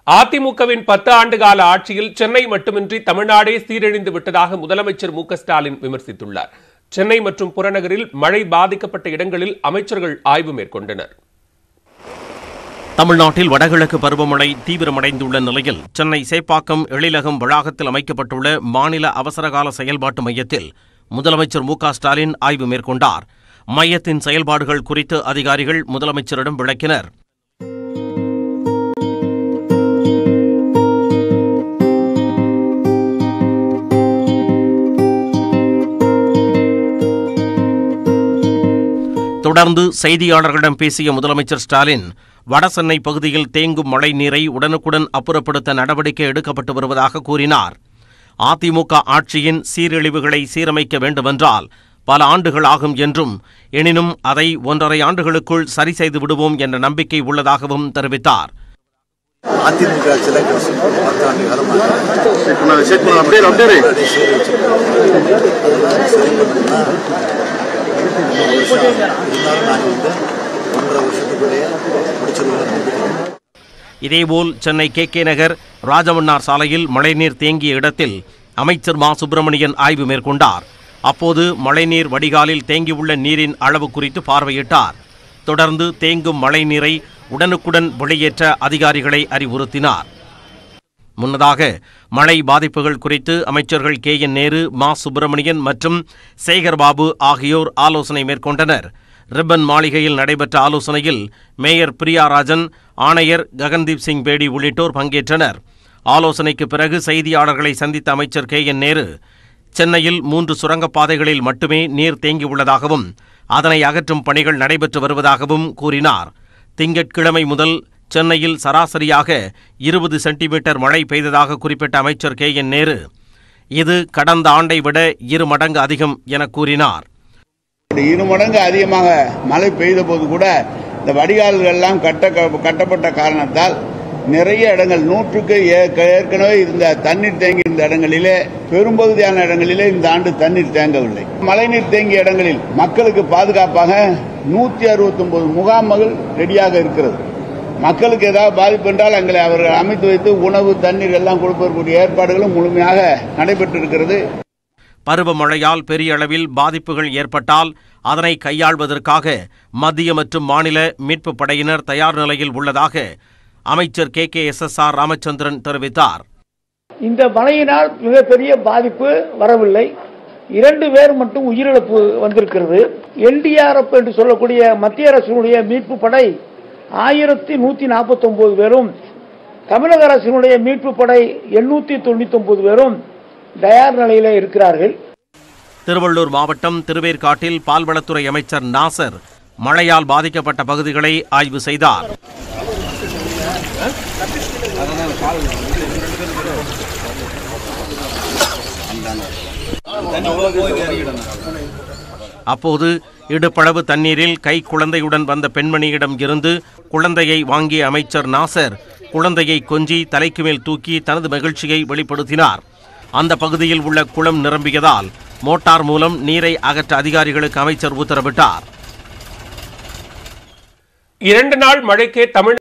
அதிமுகவின் பத்து ஆண்டு கால ஆட்சியில் சென்னை மட்டுமின்றி தமிழ்நாடே சீரழிந்து விட்டதாக முதலமைச்சர் மு க ஸ்டாலின் விமர்சித்துள்ளார் சென்னை மற்றும் புறநகரில் மழை பாதிக்கப்பட்ட இடங்களில் அமைச்சர்கள் ஆய்வு மேற்கொண்டனர் தமிழ்நாட்டில் வடகிழக்கு பருவமழை தீவிரமடைந்துள்ள நிலையில் சென்னை சேப்பாக்கம் எழிலகம் வளாகத்தில் அமைக்கப்பட்டுள்ள மாநில அவசரகால செயல்பாட்டு மையத்தில் முதலமைச்சர் மு க ஸ்டாலின் ஆய்வு மேற்கொண்டார் மையத்தின் செயல்பாடுகள் குறித்து அதிகாரிகள் முதலமைச்சரிடம் விளக்கினர் தொடர்ந்து செய்தியாளர்களிடம் பேசிய முதலமைச்சர் ஸ்டாலின் வடசென்னை பகுதியில் தேங்கும் மழை நீரை உடனுக்குடன் அப்புறப்படுத்த நடவடிக்கை எடுக்கப்பட்டு வருவதாக கூறினார் அதிமுக ஆட்சியின் சீரழிவுகளை சீரமைக்க வேண்டுமென்றால் பல ஆண்டுகள் ஆகும் என்றும் எனினும் அதை ஒன்றரை ஆண்டுகளுக்குள் சரி செய்து விடுவோம் என்ற நம்பிக்கை உள்ளதாகவும் தெரிவித்தார் அதிமுக ஆட்சியில் கடைசி பத்தாண்டு காலமாக அப்படியே அப்படியே அதை சீர் வச்சிருக்கோம் சரி பண்ணணும்னா இன்னும் ஒரு வருஷம் இருந்தாலும் நாங்கள் வந்து ஒன்றரை வருஷத்துக்குள்ளேயே முடிச்சிருவோம் நம்பிக்கிறோம் இதேபோல் சென்னை கே கே நகர் ராஜமன்னார் சாலையில் மழைநீர் தேங்கிய இடத்தில் அமைச்சர் மா சுப்பிரமணியன் ஆய்வு மேற்கொண்டார் அப்போது மழைநீர் வடிகாலில் தேங்கியுள்ள நீரின் அளவு குறித்து பார்வையிட்டார் தொடர்ந்து தேங்கும் மழைநீரை உடனுக்குடன் வெளியேற்ற அதிகாரிகளை அறிவுறுத்தினார் முன்னதாக மழை பாதிப்புகள் குறித்து அமைச்சர்கள் கே என் நேரு மா சுப்பிரமணியன் மற்றும் சேகர் பாபு ஆகியோர் ஆலோசனை மேற்கொண்டனர் ரிப்பன் மாளிகையில் நடைபெற்ற ஆலோசனையில் மேயர் பிரியா ராஜன் ஆணையர் ககன்தீப் சிங் பேடி உள்ளிட்டோர் பங்கேற்றனர் ஆலோசனைக்கு பிறகு செய்தியாளர்களை சந்தித்த அமைச்சர் கே என் நேரு சென்னையில் மூன்று சுரங்கப்பாதைகளில் மட்டுமே நீர் தேங்கியுள்ளதாகவும் அதனை அகற்றும் பணிகள் நடைபெற்று வருவதாகவும் கூறினார் திங்கட்கிழமை முதல் சென்னையில் சராசரியாக இருபது சென்டிமீட்டர் மழை பெய்ததாக குறிப்பிட்ட அமைச்சர் கே என் நேரு இது கடந்த ஆண்டை விட இரு மடங்கு அதிகம் என கூறினார் இரு மடங்கு அதிகமாக மழை பெய்த போது கூட இந்த வடிகால்கள் எல்லாம் கட்ட கட்டப்பட்ட காரணத்தால் நிறைய இடங்கள் நூற்றுக்கு ஏ- ஏற்கனவே இருந்த தண்ணீர் தேங்கி இருந்த இடங்களிலே பெரும்பகுதியான இடங்களிலே இந்த ஆண்டு தண்ணீர் தேங்கவில்லை மழைநீர் தேங்கிய இடங்களில் மக்களுக்கு பாதுகாப்பாக நூற்றி அறுபத்தொன்பது முகாம்கள் ரெடியாக இருக்கிறது மக்களுக்கு ஏதாவது பாதிப்பு என்றால் அங்கே அவர்கள் அமைத்து வைத்து உணவு தண்ணீர் எல்லாம் கொடுப்பதற்குரிய ஏற்பாடுகளும் முழுமையாக நடைபெற்று இருக்கிறது பருவமழையால் பெரிய அளவில் பாதிப்புகள் ஏற்பட்டால் அதனை கையாள்வதற்காக மத்திய மற்றும் மாநில மீட்புப் படையினர் தயார் நிலையில் உள்ளதாக அமைச்சர் K K S S R Ramachandran தெரிவித்தார் இந்த மழையினால் மிகப்பெரிய பாதிப்பு வரவில்லை இரண்டு பேர் மட்டும் உயிரிழப்பு வந்திருக்கிறது என்டிஆர்எஃப் என்று சொல்லக்கூடிய மத்திய அரசினுடைய மீட்பு படை ஆயிரத்தி நூத்தி நாற்பத்தி ஒன்பது பேரும் தமிழக அரசினுடைய மீட்பு படை எண்ணூத்தி தொண்ணூத்தி ஒன்பது பேரும் தயார் நிலையில இருக்கிறார்கள் திருவள்ளூர் மாவட்டம் திருவேற்காட்டில் பால்வளத்துறை அமைச்சர் நாசர் மழையால் பாதிக்கப்பட்ட பகுதிகளை ஆய்வு செய்தார் அப்போது இடுப்பளவு தண்ணீரில் கை குழந்தையுடன் வந்த பெண்மணியிடம் இருந்து குழந்தையை வாங்கிய அமைச்சர் நாசர் குழந்தையை கொஞ்சி தலைக்கு மேல் தூக்கி தனது மகிழ்ச்சியை வெளிப்படுத்தினார் அந்த பகுதியில் உள்ள குளம் நிரம்பியதால் மோட்டார் மூலம் நீரை அகற்ற அதிகாரிகளுக்கு அமைச்சர் உத்தரவிட்டார் இரண்டு நாள் மழைக்கே தமிழ்